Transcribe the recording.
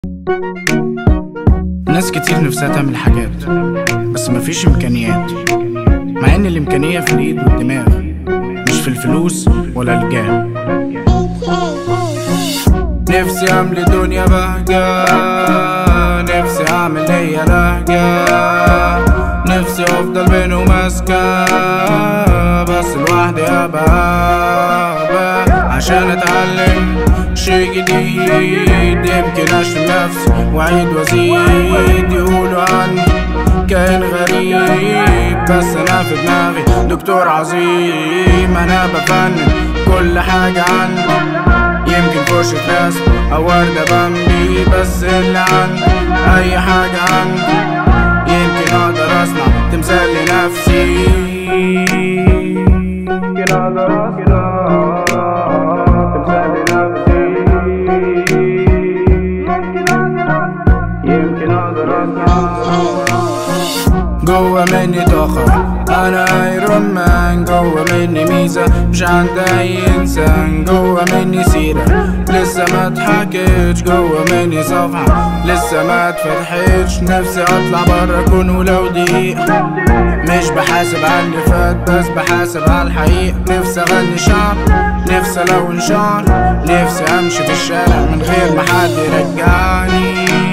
ناس كتير نفسها تعمل حاجات بس مفيش إمكانيات مع إن الإمكانية في الإيد والدماغ مش في الفلوس ولا الجاه نفسي أملي دنيا بهجة نفسي أعمل ليا لهجة نفسي أفضل بينه ماسكة بس لوحدي أبقى أبقى عشان أتعلم شي جديد يمكن أشتم نفسي وأعيد وأزيد يقولوا عني كائن غريب بس أنا في دماغي دكتور عظيم أنا بفنن كل حاجة عني يمكن فرشة رسم أو وردة بامبي بس اللي عندي أي حاجة عندي يمكن أقدر أصنع تمثال لنفسي يمكن أقدر أصنع تمثال لنفسي يمكن أقدر أصنع جوا مني طاقة أنا ايرون مان جوا مني ميزة مش عند أي إنسان جوا مني سيرة لسه ما اتحكتش جوا مني صفحة لسه ما اتفتحتش نفسي أطلع برا أكون ولو دقيقة مش بحاسب على اللي فات بس بحاسب على الحقيقة نفسي أغني شعر نفسي ألون شعر نفسي أمشي في الشارع من غير ما حد يرجعني